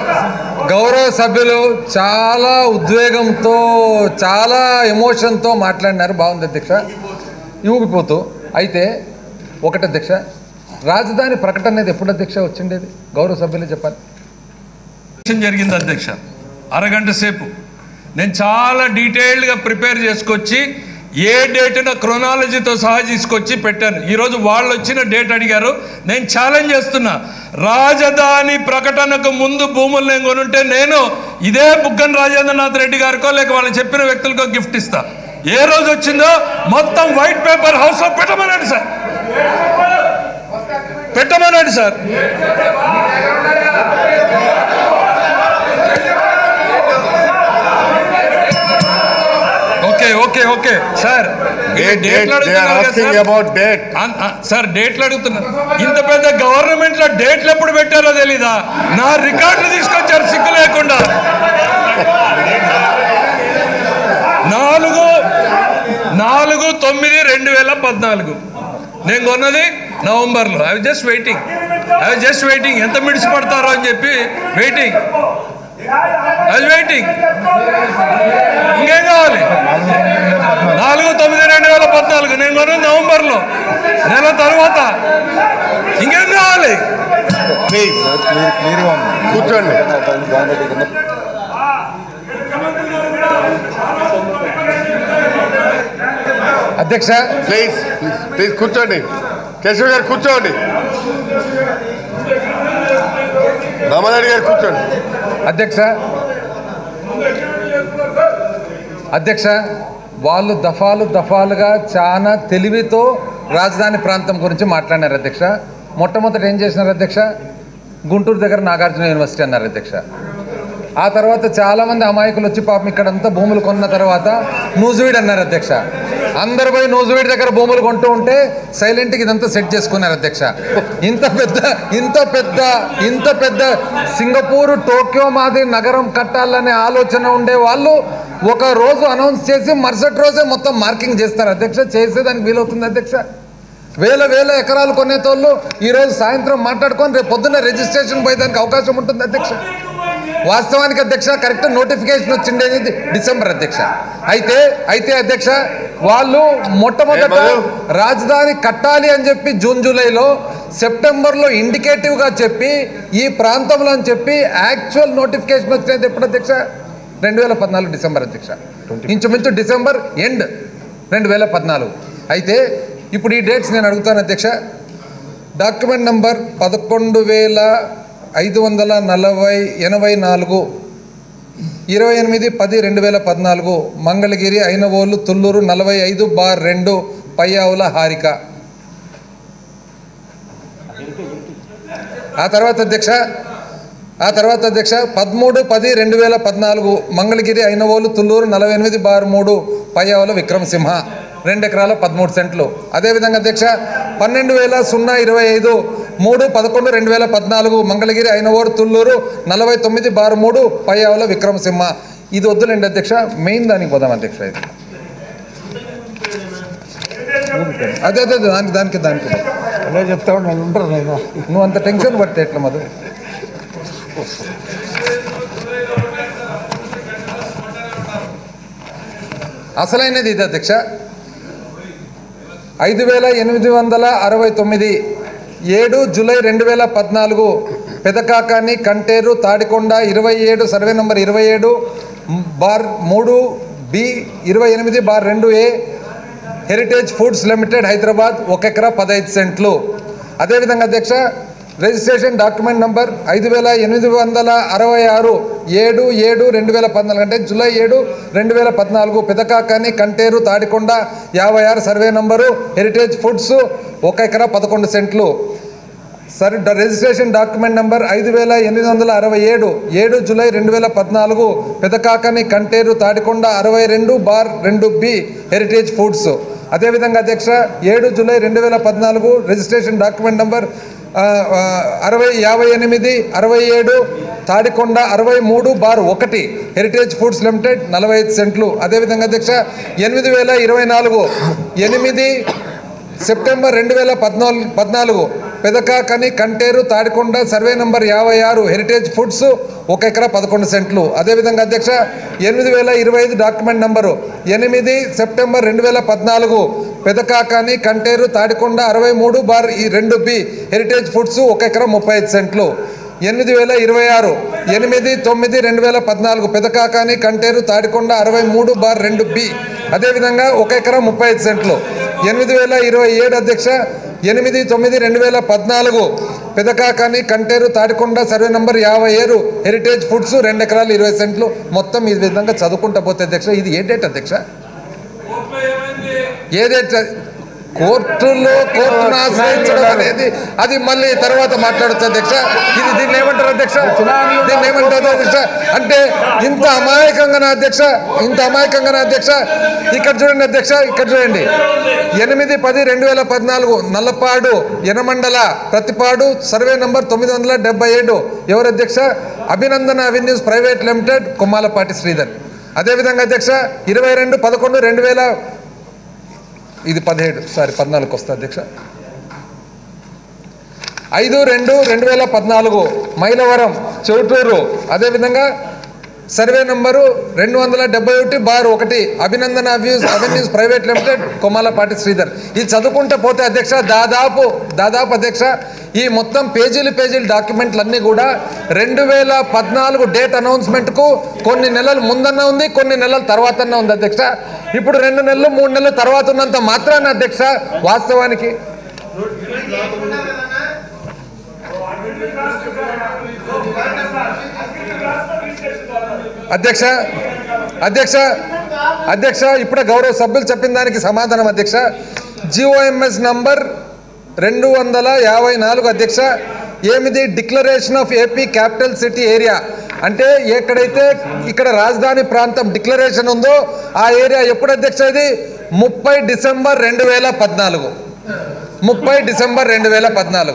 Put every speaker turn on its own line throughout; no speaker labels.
గౌరవ సభ్యులు చాలా ఉద్వేగంతో చాలా ఎమోషన్తో మాట్లాడినారు బాగుంది అధ్యక్ష ఊగిపోతూ అయితే ఒకటి అధ్యక్ష రాజధాని ప్రకటన అనేది ఎప్పుడు అధ్యక్ష వచ్చిండేది గౌరవ సభ్యులు చెప్పాలి
డిస్కషన్ జరిగింది అధ్యక్ష అరగంట సేపు నేను చాలా డీటెయిల్డ్గా ప్రిపేర్ చేసుకొచ్చి ఏ డేట్న క్రొనాలజీతో సహా తీసుకొచ్చి పెట్టాను ఈరోజు వాళ్ళు వచ్చిన డేట్ అడిగారు నేను ఛాలెంజ్ చేస్తున్నా రాజధాని ప్రకటనకు ముందు భూములు నేను కొనుంటే నేను ఇదే బుగ్గన రాజేంద్రనాథ్ రెడ్డి గారికో లేక వాళ్ళు చెప్పిన వ్యక్తులకో గిఫ్ట్ ఇస్తా ఏ రోజు వచ్చిందో మొత్తం వైట్ పేపర్ హౌస్లో పెట్టమనండి సార్ పెట్టమనండి sir okay okay okay sir
Date, date,
డేట్లు
they are
అడుగుతున్నారు కదా
asking
సార్?
about date.
అన్- అ- సార్ డేట్లు అడుగుతున్నారు ఇంత పెద్ద గవర్నమెంట్ లో డేట్లు ఎప్పుడు పెట్టారో తెలీదా నా రికార్డులు తీసుకొచ్చారు సిగ్గు లేకుండా నాలుగు నాలుగు తొమ్మిది రెండు వేల పద్నాలుగు నేను కొన్నది నవంబర్లో I just waiting I just waiting ఎంత మిడిసి పడతారో అని చెప్పి వెయిటింగ్ ఐ వెయిటింగ్ ఇంకేం కావాలి నాలుగు తొమ్మిది రెండు వేల పద్నాలుగు నేను కొన్నది నవంబర్లో నెల తర్వాత ఇంకేం కావాలి
ప్లీజ్ కూర్చోండి
అధ్యక్ష
ప్లీజ్ ప్లీజ్ కూర్చోండి కేశవ్ గారు కూర్చోండి రామారెడ్డి గారు కూర్చోండి
అధ్యక్ష అధ్యక్ష వాళ్ళు దఫాలు దఫాలుగా చాలా తెలివితో రాజధాని ప్రాంతం గురించి మాట్లాడినారు అధ్యక్ష మొట్టమొదట ఏం చేసినారు అధ్యక్ష గుంటూరు దగ్గర నాగార్జున యూనివర్సిటీ అన్నారు అధ్యక్ష ఆ తర్వాత చాలామంది అమాయకులు వచ్చి పాపం ఇక్కడంతా భూములు కొన్న తర్వాత నూజువీడ్ అన్నారు అధ్యక్ష అందరు పోయి నూజువీడ్ దగ్గర భూములు కొంటూ ఉంటే సైలెంట్గా ఇదంతా సెట్ చేసుకున్నారు అధ్యక్ష ఇంత పెద్ద ఇంత పెద్ద ఇంత పెద్ద సింగపూర్ టోక్యో మాది నగరం కట్టాలనే ఆలోచన ఉండే వాళ్ళు ఒక రోజు అనౌన్స్ చేసి మరుసటి రోజే మొత్తం మార్కింగ్ చేస్తారు అధ్యక్ష చేసేదానికి వీలవుతుంది అధ్యక్ష వేల వేల ఎకరాలు కొనేతోళ్ళు ఈరోజు సాయంత్రం మాట్లాడుకొని రేపు పొద్దున్న రిజిస్ట్రేషన్ పోయేదానికి అవకాశం ఉంటుంది అధ్యక్ష వాస్తవానికి అధ్యక్ష కరెక్ట్ నోటిఫికేషన్ వచ్చిండేది డిసెంబర్ అధ్యక్ష అయితే అయితే అధ్యక్ష వాళ్ళు మొట్టమొదట
ఏ మధు?
రాజధాని కట్టాలి అని చెప్పి జూన్ జూలైలో సెప్టెంబర్లో ఇండికేటివ్గా చెప్పి ఈ ప్రాంతంలో అని చెప్పి యాక్చువల్ నోటిఫికేషన్ వచ్చినది ఎప్పుడు అధ్యక్ష రెండు వేల పద్నాలుగు డిసెంబర్ అధ్యక్ష ఇంచుమించు డిసెంబర్ ఎండ్ రెండు వేల పద్నాలుగు అయితే ఇప్పుడు ఈ డేట్స్ నేను అడుగుతాను అధ్యక్ష డాక్యుమెంట్ నంబర్ పదకొండు వేల ఐదు వందల నలభై ఎనభై నాలుగు ఇరవై ఎనిమిది పది రెండు వేల పద్నాలుగు మంగళగిరి ఐనవోలు తుళ్ళూరు నలభై ఐదు బార్ రెండు పయ్యావుల హారిక ఆ తర్వాత అధ్యక్ష ఆ తర్వాత అధ్యక్ష పదమూడు పది రెండు వేల పద్నాలుగు మంగళగిరి ఐనవోలు తుళ్ళూరు నలభై ఎనిమిది బార్ మూడు పయ్యావుల విక్రమసింహ రెండు ఎకరాల పదమూడు సెంట్లు అదేవిధంగా అధ్యక్ష పన్నెండు వేల సున్నా ఇరవై ఐదు మూడు పదకొండు రెండు వేల పద్నాలుగు మంగళగిరి ఐనవోరు తుళ్ళూరు నలభై తొమ్మిది బార్ మూడు పయ్యావుల విక్రమసింహ ఇది వద్దులేండి అధ్యక్ష మెయిన్ దానికి పోదాం అధ్యక్ష ఇది అదే అదే అదే, దానికి దానికి దానికి
అదే చెప్తా ఉన్నాను ఉంటారు నేను
నువ్వు అంత టెన్షన్ పడితే ఎట్లా మధు అసలైనది ఇది అధ్యక్ష ఐదు వేల ఎనిమిది వందల అరవై తొమ్మిది ఏడు జూలై రెండు వేల పద్నాలుగు పెదకాకాని కంటేరు తాడికొండ ఇరవై ఏడు సర్వే నంబర్ ఇరవై ఏడు బార్ మూడు బి ఇరవై ఎనిమిది బార్ రెండు A Heritage Foods Limited Hyderabad ఒక ఎకరా పదహైదు సెంట్లు అదేవిధంగా అధ్యక్ష రిజిస్ట్రేషన్ డాక్యుమెంట్ నంబర్ ఐదు వేల ఎనిమిది వందల అరవై ఆరు ఏడు ఏడు రెండు వేల పద్నాలుగు అంటే జూలై ఏడు రెండు వేల పద్నాలుగు పెదకాకాని కంటేరు తాడికొండ యాభై ఆరు సర్వే నంబరు హెరిటేజ్ ఫుడ్స్ ఒక ఎకరా పదకొండు సెంట్లు సరే డ- రిజిస్ట్రేషన్ డాక్యుమెంట్ నంబర్ ఐదు వేల ఎనిమిది వందల అరవై ఏడు ఏడు జూలై రెండు వేల పద్నాలుగు పెదకాకని కంటేరు తాడికొండ అరవై రెండు బార్ రెండు బి హెరిటేజ్ ఫుడ్స్ అదేవిధంగా అధ్యక్ష ఏడు జూలై రెండు వేల పద్నాలుగు రిజిస్ట్రేషన్ డాక్యుమెంట్ నంబర్ ఆ, ఆ, అరవై యాభై ఎనిమిది అరవై ఏడు తాడికొండ అరవై మూడు బార్ ఒకటి హెరిటేజ్ ఫుడ్స్ లిమిటెడ్ నలభై ఐదు సెంట్లు అదేవిధంగా అధ్యక్ష ఎనిమిది వేల ఇరవై నాలుగు ఎనిమిది సెప్టెంబర్ రెండు వేల పద్నాలుగు పద్నాలుగు పెదకాకని కంటేరు తాడికొండ సర్వే నంబర్ యాభై ఆరు హెరిటేజ్ ఫుడ్స్ ఒక ఎకరా పదకొండు సెంట్లు అదేవిధంగా అధ్యక్ష ఎనిమిది వేల ఇరవై ఐదు డాక్యుమెంట్ నంబరు ఎనిమిది సెప్టెంబర్ రెండు వేల పద్నాలుగు పెదకాకని కంటేరు తాడికొండ అరవై మూడు బార్ ఈ రెండు బి హెరిటేజ్ ఫుడ్స్ ఒక ఎకరా ముప్పై ఐదు సెంట్లు ఎనిమిది వేల ఇరవై ఆరు ఎనిమిది తొమ్మిది రెండు వేల పద్నాలుగు పెదకాకాని కంటేరు తాడికొండ అరవై మూడు బార్ రెండు బి అదేవిధంగా ఒక ఎకరా ముప్పై ఐదు సెంట్లు ఎనిమిది వేల ఇరవై ఏడు అధ్యక్ష ఎనిమిది తొమ్మిది రెండు వేల పద్నాలుగు పెదకాకాని కంటేరు తాడికొండ సర్వే నంబర్ యాభై ఏడు హెరిటేజ్ ఫుడ్స్ రెండు ఎకరాలు ఇరవై సెంట్లు మొత్తం ఈ విధంగా చదువుకుంటా పోతే అధ్యక్ష ఇది ఏ డేట్ అధ్యక్ష ఏ డేట్ కోర్టులో కోర్టును ఆశ్రయించడం అనేది అది మళ్ళీ తర్వాత మాట్లాడచ్చు అధ్యక్ష ఇది దీన్ని ఏమంటారు అధ్యక్ష దీన్ని ఏమంటారు అధ్యక్ష అంటే ఇంత అమాయకంగా నా అధ్యక్ష ఇంత అమాయకంగా నా అధ్యక్ష ఇక్కడ చూడండి అధ్యక్ష ఇక్కడ చూడండి ఎనిమిది పది రెండు వేల పద్నాలుగు నల్లపాడు యనమండల ప్రతిపాడు సర్వే నంబర్ తొమ్మిది వందల డెబ్బై ఏడు ఎవరు అధ్యక్ష Abhinandana Avenues Private Limited Kommalapati Sridhar అదేవిధంగా అధ్యక్ష ఇరవై రెండు పదకొండు రెండు వేల ఇది పదిహేడు సారీ పద్నాలుగుకి వస్తుంది అధ్యక్ష ఐదు రెండు రెండు వేల పద్నాలుగు మైలవరం చౌటూరు అదేవిధంగా సర్వే నంబరు రెండు వందల డెబ్బై ఒకటి బార్ ఒకటి అభినందన అవ్యూస్ Avenues Private Limited Kommalapati Sridhar ఇది చదువుకుంటే పోతే అధ్యక్ష దాదాపు దాదాపు అధ్యక్ష ఈ మొత్తం పేజీలు పేజీలు డాక్యుమెంట్లు అన్నీ కూడా రెండు వేల పద్నాలుగు డేట్ అనౌన్స్మెంట్కు కొన్ని నెలలు ముందన్న ఉంది కొన్ని నెలల తర్వాత ఉంది అధ్యక్ష ఇప్పుడు రెండు నెలలు మూడు నెలల తర్వాత ఉన్నంత మాత్రాన అధ్యక్ష వాస్తవానికి అధ్యక్ష అధ్యక్ష అధ్యక్ష ఇప్పుడే గౌరవ సభ్యులు చెప్పిన దానికి సమాధానం అధ్యక్ష జిఓఎంఎస్ నంబర్ రెండు వందల యాభై నాలుగు అధ్యక్ష ఏమిది declaration of AP capital city area అంటే ఎక్కడైతే ఇక్కడ రాజధాని ప్రాంతం డిక్లరేషన్ ఉందో ఆ ఏరియా ఎప్పుడు అధ్యక్ష ఇది ముప్పై డిసెంబర్ రెండు వేల పద్నాలుగు ముప్పై డిసెంబర్ రెండు వేల పద్నాలుగు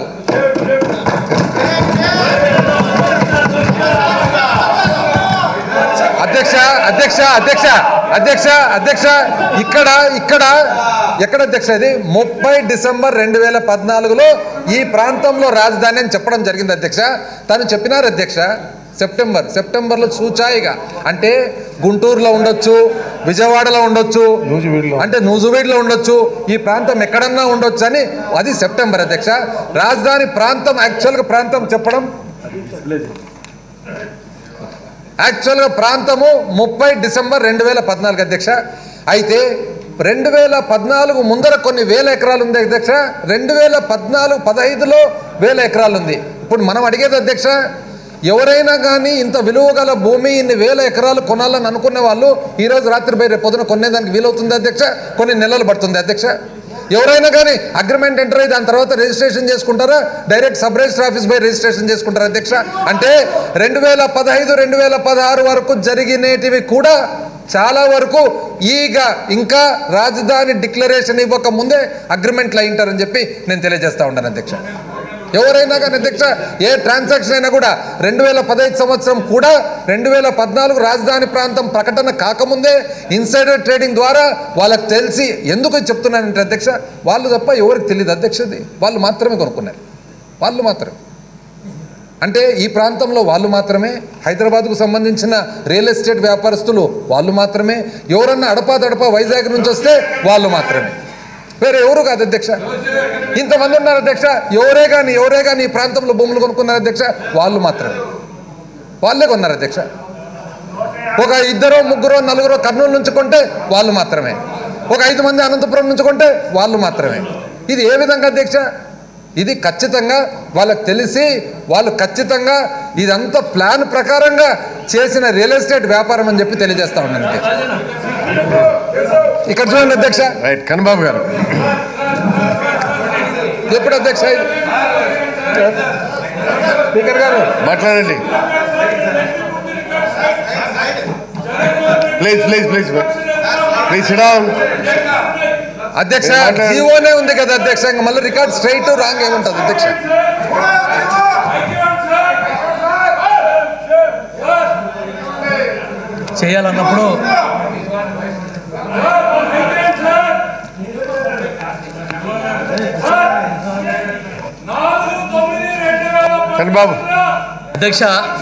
అధ్యక్ష అధ్యక్ష అధ్యక్ష అధ్యక్ష అధ్యక్ష ఇక్కడ ఇక్కడ ఎక్కడ అధ్యక్ష ఇది ముప్పై డిసెంబర్ రెండు వేల పద్నాలుగులో ఈ ప్రాంతంలో రాజధాని అని చెప్పడం జరిగింది అధ్యక్ష తను చెప్పినారు అధ్యక్ష సెప్టెంబర్ సెప్టెంబర్లో సూచాయిగా అంటే గుంటూరులో ఉండొచ్చు విజయవాడలో ఉండొచ్చు
నూజివీడులో.
అంటే నూజువీడ్లో ఉండొచ్చు ఈ ప్రాంతం ఎక్కడన్నా ఉండొచ్చు అని అది సెప్టెంబర్ అధ్యక్ష రాజధాని ప్రాంతం యాక్చువల్గా ప్రాంతం చెప్పడం యాక్చువల్గా ప్రాంతము ముప్పై డిసెంబర్ రెండు వేల పద్నాలుగు అధ్యక్ష అయితే రెండు వేల పద్నాలుగు ముందర కొన్ని వేల ఎకరాలు ఉంది అధ్యక్ష రెండు వేల పద్నాలుగు పదహైదులో వేల ఎకరాలు ఉంది ఇప్పుడు మనం అడిగేది అధ్యక్ష ఎవరైనా కానీ ఇంత విలువ గల భూమి ఇన్ని వేల ఎకరాలు కొనాలని అనుకునే వాళ్ళు ఈరోజు రాత్రి పోయి రేపు పొద్దున కొనేదానికి వీలవుతుంది అధ్యక్ష కొన్ని నెలలు పడుతుంది అధ్యక్ష ఎవరైనా కానీ అగ్రిమెంట్ ఎంటర్ అయ్యి దాని తర్వాత రిజిస్ట్రేషన్ చేసుకుంటారా డైరెక్ట్ సబ్ రిజిస్టర్ ఆఫీస్ పోయి రిజిస్ట్రేషన్ చేసుకుంటారా అధ్యక్ష అంటే రెండు వేల పదహైదు రెండు వేల పదహారు వరకు జరిగినేటివి కూడా చాలా వరకు ఈగ ఇంకా రాజధాని డిక్లరేషన్ ఇవ్వక ముందే అగ్రిమెంట్లు అయింటారని చెప్పి నేను తెలియజేస్తా ఉన్నాను అధ్యక్ష ఎవరైనా కానీ అధ్యక్ష ఏ ట్రాన్సాక్షన్ అయినా కూడా రెండు వేల పదహైదు సంవత్సరం కూడా రెండు వేల పద్నాలుగు రాజధాని ప్రాంతం ప్రకటన కాకముందే ఇన్సైడర్ ట్రేడింగ్ ద్వారా వాళ్ళకి తెలిసి ఎందుకు చెప్తున్నానంటే అధ్యక్ష వాళ్ళు తప్ప ఎవరికి తెలియదు అధ్యక్షది వాళ్ళు మాత్రమే కొనుక్కున్నారు వాళ్ళు మాత్రమే అంటే ఈ ప్రాంతంలో వాళ్ళు మాత్రమే హైదరాబాద్కు సంబంధించిన రియల్ ఎస్టేట్ వ్యాపారస్తులు వాళ్ళు మాత్రమే ఎవరన్నా అడపా దడపా వైజాగ్ నుంచి వస్తే వాళ్ళు మాత్రమే వేరే ఎవరు కాదు అధ్యక్ష ఇంతమంది ఉన్నారు అధ్యక్ష ఎవరే కానీ ఎవరే కానీ ఈ ప్రాంతంలో భూములు కొనుక్కున్నారు అధ్యక్ష వాళ్ళు మాత్రమే వాళ్ళే కొన్నారు అధ్యక్ష ఒక ఇద్దరు ముగ్గురు నలుగురు కర్నూలు నుంచి కొంటే వాళ్ళు మాత్రమే ఒక ఐదు మంది అనంతపురం నుంచి కొంటే వాళ్ళు మాత్రమే ఇది ఏ విధంగా అధ్యక్ష ఇది ఖచ్చితంగా వాళ్ళకి తెలిసి వాళ్ళు ఖచ్చితంగా ఇదంతా ప్లాన్ ప్రకారంగా చేసిన రియల్ ఎస్టేట్ వ్యాపారం అని చెప్పి తెలియజేస్తా ఉన్నాను అధ్యక్ష ఇక్కడ చూడండి అధ్యక్ష
రైట్ కన్నబాబు గారు
ఎప్పుడు అధ్యక్ష ఇది? స్పీకర్ గారు
మాట్లాడండి please please please please down
అధ్యక్ష
ఏం మాట్లాడారు?
జీవోనే ఉంది కదా అధ్యక్ష ఇంకా మళ్ళీ రికార్డ్ స్ట్రైట్ రాంగ్ ఏముంటుంది అధ్యక్ష
చేయాలన్నప్పుడు
నాలుగు
చంద్రబాబు
అధ్యక్ష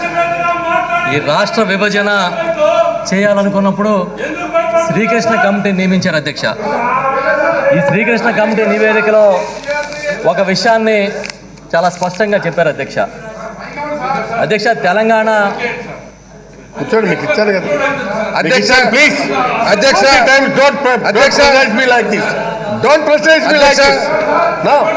ఈ రాష్ట్ర విభజన చేయాలనుకున్నప్పుడు శ్రీకృష్ణ కమిటీ నియమించారు అధ్యక్ష ఈ శ్రీకృష్ణ కమిటీ నివేదికలో ఒక విషయాన్ని చాలా స్పష్టంగా చెప్పారు అధ్యక్ష అధ్యక్ష తెలంగాణ
కూర్చోండి మీకు ఇచ్చాను కదా
అధ్యక్ష
ప్లీజ్
అధ్యక్ష
టైమ్స్ డోంట్
అధ్యక్ష.
Pressurize me like this don't pressurize me like
అధ్యక్ష.
దిస్ నో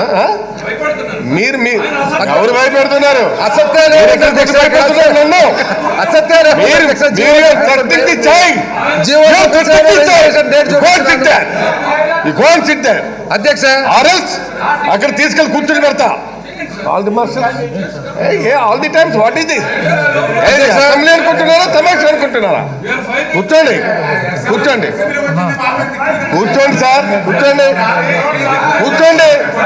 మీరు మీ ఎవరు భయపెడుతున్నారు
అసత్యాలు
మీరు ఇక్కడ కూర్చో భయపెడుతున్నారు నన్ను
అసత్యాలు
మీరు మీరు threatening the child.
GO
You are threatening the child.
Date
You go and sit there. You go and sit there.
అధ్యక్ష
Or else అక్కడ తీసుకెళ్ళి కూర్చొని పెడతా all the marshals a all the times what is this assembly అనుకుంటున్నారా తమాషా అనుకుంటున్నారా కూర్చోండి కూర్చోండి కూర్చోండి సార్ కూర్చోండి కూర్చోండి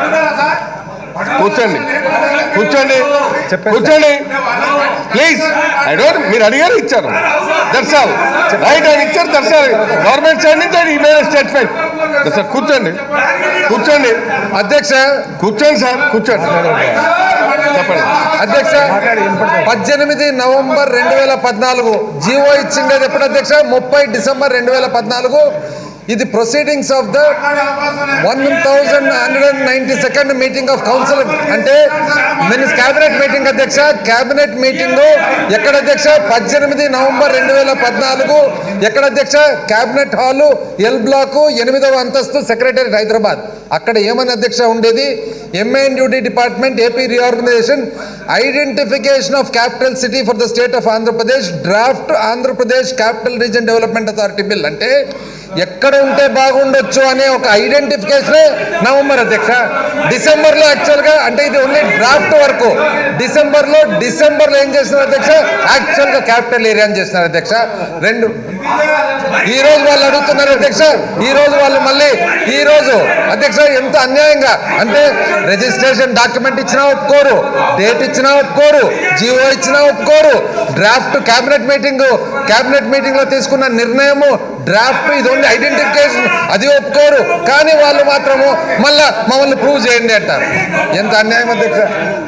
కూర్చోండి కూర్చోండి కూర్చోండి ప్లీజ్ ఐ డోంట్ మీరు అడిగారు ఇచ్చారు దట్స్ ఆల్ రైట్ ఆయన ఇచ్చారు దట్స్ ఆల్ గవర్నమెంట్ సైడ్ నుంచి ఆయన ఇమేజ్ స్టేట్మెంట్ సార్ కూర్చోండి కూర్చోండి
అధ్యక్ష
కూర్చోండి సార్ కూర్చోండి చెప్పండి
అధ్యక్ష పద్దెనిమిది నవంబర్ రెండు వేల పద్నాలుగు జీవో ఇచ్చిండేది ఎప్పుడు అధ్యక్ష ముప్పై డిసెంబర్ రెండు వేల పద్నాలుగు ఇది proceedings of the one thousand hundred and ninety second meeting of council అంటే మినిస్ క్యాబినెట్ మీటింగ్ అధ్యక్ష క్యాబినెట్ మీటింగ్ ఎక్కడ అధ్యక్ష పద్దెనిమిది నవంబర్ రెండు వేల పద్నాలుగు ఎక్కడ అధ్యక్ష క్యాబినెట్ హాలు ఎల్ బ్లాక్ ఎనిమిదవ అంతస్తు సెక్రటరీ హైదరాబాద్ అక్కడ ఏమని అధ్యక్ష ఉండేది ఎంఐఎన్ duty department AP reorganisation identification of capital city for the state of Andhra Pradesh draft Andhra Pradesh capital region development authority bill అంటే ఎక్కడ ఉంటే బాగుండొచ్చు అనే ఒక ఐడెంటిఫికేషన్ నవంబర్ అధ్యక్ష డిసెంబర్లో యాక్చువల్గా అంటే ఇది ఓన్లీ డ్రాఫ్ట్ వరకు డిసెంబర్లో డిసెంబర్లో ఏం చేస్తున్నారు అధ్యక్ష యాక్చువల్గా క్యాపిటల్ ఏరియా అని చేస్తున్నారు అధ్యక్ష రెండు ఈ రోజు వాళ్ళు అడుగుతున్నారు అధ్యక్ష ఈ రోజు వాళ్ళు మళ్ళీ ఈ రోజు అధ్యక్ష ఎంత అన్యాయంగా అంటే రిజిస్ట్రేషన్ డాక్యుమెంట్ ఇచ్చినా ఒప్పుకోరు డేట్ ఇచ్చినా ఒప్పుకోరు జీవో ఇచ్చినా ఒప్పుకోరు draft cabinet meeting cabinet meeting లో తీసుకున్న నిర్ణయము డ్రాఫ్ట్ ఇది ఓన్లీ ఐడెంటిఫికేషన్ అది ఒప్పుకోరు కానీ వాళ్ళు మాత్రము మళ్ళా మమ్మల్ని ప్రూవ్ చేయండి అంటారు ఎంత అన్యాయం అధ్యక్ష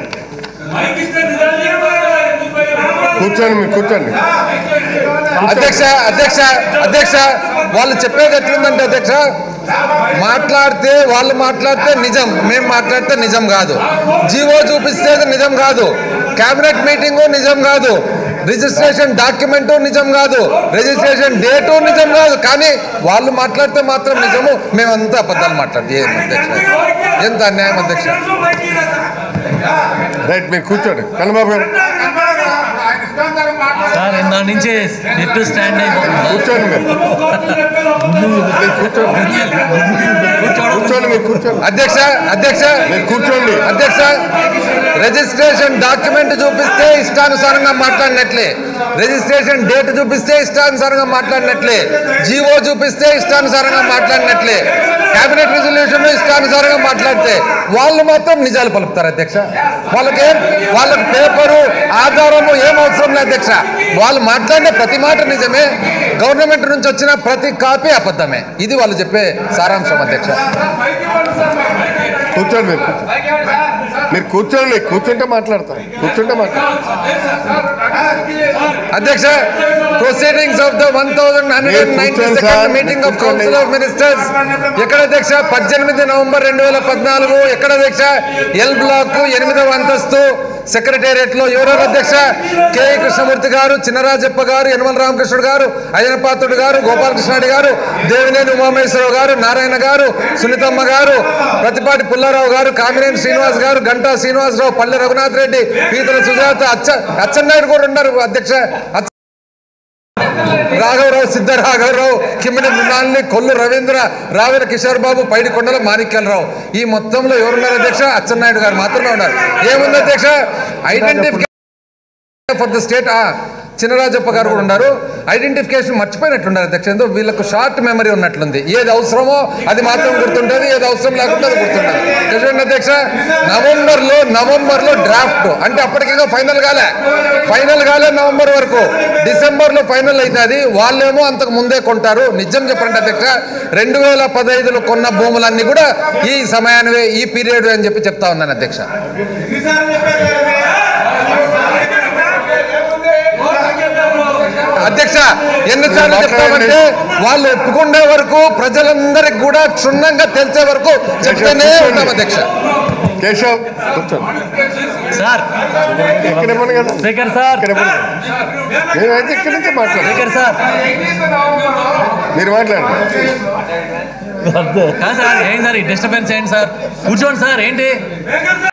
కూర్చోండి మీరు కూర్చోండి
అధ్యక్ష అధ్యక్ష అధ్యక్ష వాళ్ళు చెప్పేది ఎట్లుందంటే అధ్యక్ష మాట్లాడితే వాళ్ళు మాట్లాడితే నిజం మేము మాట్లాడితే నిజం కాదు జీవో చూపిస్తే అది నిజం కాదు కేబినెట్ మీటింగు నిజం కాదు రిజిస్ట్రేషన్ డాక్యుమెంటు నిజం కాదు రిజిస్ట్రేషన్ డేటు నిజం కాదు కానీ వాళ్ళు మాట్లాడితే మాత్రం నిజము మేమంతా అబద్ధాలు మాట్లాడితే ఏం అధ్యక్ష ఎంత అన్యాయం అధ్యక్ష
రైట్ మీరు కూర్చోండి కన్నబాబు గారు
సార్ ఇందా నుంచి నెట్ స్టాండ్ అయిపోతుంది
కూర్చోండి మీరు మీరు కూర్చోండి కూర్చోండి మీరు కూర్చోండి
అధ్యక్ష అధ్యక్ష
మీరు కూర్చోండి
అధ్యక్ష రిజిస్ట్రేషన్ డాక్యుమెంట్ చూపిస్తే ఇష్టానుసారంగా మాట్లాడినట్లే రిజిస్ట్రేషన్ డేట్ చూపిస్తే ఇష్టానుసారంగా మాట్లాడినట్లే జీవో చూపిస్తే ఇష్టానుసారంగా మాట్లాడినట్లే కేబినెట్ రిజల్యూషన్ ఇష్టానుసారంగా మాట్లాడితే వాళ్ళు మాత్రం నిజాలు పలుకుతారు అధ్యక్ష వాళ్ళకేం వాళ్ళకి పేపరు ఆధారము ఏం అవసరం లేదు అధ్యక్ష వాళ్ళు మాట్లాడిన ప్రతి మాట నిజమే గవర్నమెంట్ నుంచి వచ్చిన ప్రతి కాపీ అబద్ధమే ఇది వాళ్ళు చెప్పే సారాంశం అధ్యక్ష
కూర్చోండి మీరు కూర్చోండి మీరు కూర్చోండి కూర్చుంటే మాట్లాడతారు కూర్చుంటే మాట్లాడతారు
అధ్యక్ష proceedings of the one thousand hundred ninety
కూర్చోండి
సెకండ్
సార్,
మీటింగ్ ఆఫ్
కూర్చోండి.
కౌన్సిల్ ఆఫ్ మినిస్టర్స్ ఎక్కడ అధ్యక్ష పద్దెనిమిది నవంబర్ రెండు వేల పద్నాలుగు ఎక్కడ అధ్యక్ష ఎల్ బ్లాక్ ఎనిమిదవ అంతస్తు సెక్రటేరియట్ లో ఎవరెవరు అధ్యక్ష కె కృష్ణమూర్తి గారు చిన్నరాజప్ప గారు యనమల రామకృష్ణుడు గారు అయ్యనపాత్రుడు గారు గోపాలకృష్ణారెడ్డి గారు దేవినేని ఉమామేశ్వరరావు గారు నారాయణ గారు సునీతమ్మ గారు ప్రతిపాటి పుల్లారావు గారు కామినేని శ్రీనివాస్ గారు గంటా శ్రీనివాసరావు పల్లె రఘునాథ్ రెడ్డి పీతల సుజాత అచ్చ అచ్చెన్నాయుడు కూడా ఉన్నారు అధ్యక్ష అచ్చ- రాఘవరావు సిద్ధ రాఘవరావు కిమ్మిడి మృణాలిని కొల్లు రవీంద్ర రావిన కిషోర్ బాబు పైడి కొండల మాణిక్యాలరావు ఈ మొత్తంలో ఎవరున్నారు అధ్యక్ష అచ్చెన్నాయుడు గారు మాత్రమే ఉన్నారు ఏముంది అధ్యక్ష identification for the state Chinnarajappa గారు కూడా ఉన్నారు ఐడెంటిఫికేషన్ మర్చిపోయినట్టున్నారు అధ్యక్ష ఏందో వీళ్ళకు షార్ట్ మెమరీ ఉన్నట్లుంది ఏది అవసరమో అది మాత్రం గుర్తుంటుంది ఏది అవసరం లేకుండా అది గుర్తుంటుంది చూడండి అధ్యక్ష నవంబర్లో నవంబర్లో డ్రాఫ్ట్ అంటే అప్పటికిగా ఫైనల్ కాలే ఫైనల్ కాలే నవంబర్ వరకు డిసెంబర్లో ఫైనల్ అవుతుంది వాళ్ళేమో అంతకు ముందే కొంటారు నిజం చెప్పండి అధ్యక్ష రెండు వేల పదహైదులో కొన్న భూములన్నీ కూడా ఈ సమయానివే ఈ పీరియడ్ అని చెప్పి చెప్తా ఉన్నాను అధ్యక్ష అధ్యక్ష ఎన్నిసార్లు
మీరు
చెప్తామంటే వాళ్ళు ఒప్పుకునే వరకు ప్రజలందరికి కూడా క్షుణ్ణంగా తెలిసే వరకు చెప్తూనే ఉంటాం అధ్యక్ష
కేశవ్ కూర్చోండి
సార్
ఇక్కడ ఇవ్వండి కదా
స్పీకర్ సార్
ఇక్కడ ఇవ్వండి నేనైతే ఇక్కడి నుంచి మాట్లాడాను
స్పీకర్ సార్
మీరు మాట్లాడండి
కాదు సార్ ఏం సార్ ఈ డిస్టర్బెన్స్ ఏంటి సార్ కూర్చోండి సార్ ఏంటి